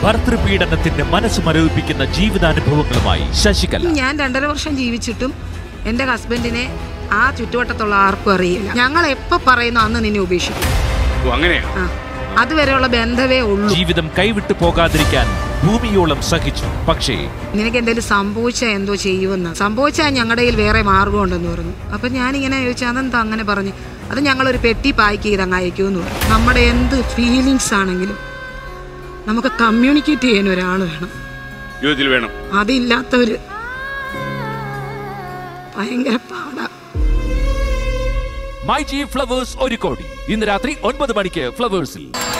ഭർത്തൃപീഡനത്തിന്റെ മനസ്സ് മരവിപ്പിക്കുന്ന ജീവിതാനുഭവങ്ങളുമായി ശശികല ഞാൻ രണ്ടര വർഷം ജീവിച്ചിട്ടും എൻ്റെ ഹസ്ബൻഡിനെ ആ ചുറ്റുവട്ടത്തുള്ള ആർക്കും അറിയില്ല ഞങ്ങൾ എപ്പോൾ പറയുന്നു അന്ന് നിന്നെ ഉപേക്ഷിക്കും ഓ അങ്ങനെയാ ആ അതുവരെയുള്ള ബന്ധമേ ഉള്ളൂ ജീവിതം കൈവിട്ടു പോകാതിരിക്കാൻ ഭൂമിയോളം സഹിച്ചു പക്ഷേ നിനക്ക് എന്തെങ്കിലും സംഭവിച്ചാൽ എന്തോ ചെയ്യുമെന്ന് സംഭവിച്ചാൽ ഞങ്ങളുടെ കയ്യിൽ വേറെ മാർഗമുണ്ടെന്ന് പറഞ്ഞു അപ്പം ഞാനിങ്ങനെ ചോദിച്ചാൽ അതെന്താ അങ്ങനെ പറഞ്ഞു അത് ഞങ്ങളൊരു പെട്ടി പാക്ക് ചെയ്ത് അങ്ങ് അയക്കുമെന്ന് പറഞ്ഞു നമ്മുടെ എന്ത് ഫീലിങ്സ് ആണെങ്കിലും നമുക്ക് കമ്മ്യൂണിക്കേറ്റ് ചെയ്യാൻ ഒരാൾ വേണം ജീവിതത്തിൽ വേണം അതില്ലാത്തവര് ഭയങ്കര പാടാ മൈ ജി ഫ്ലവേഴ്സ് ഒരു കോടി ഇന്ന് രാത്രി ഒൻപത് മണിക്ക് ഫ്ലവേഴ്സിൽ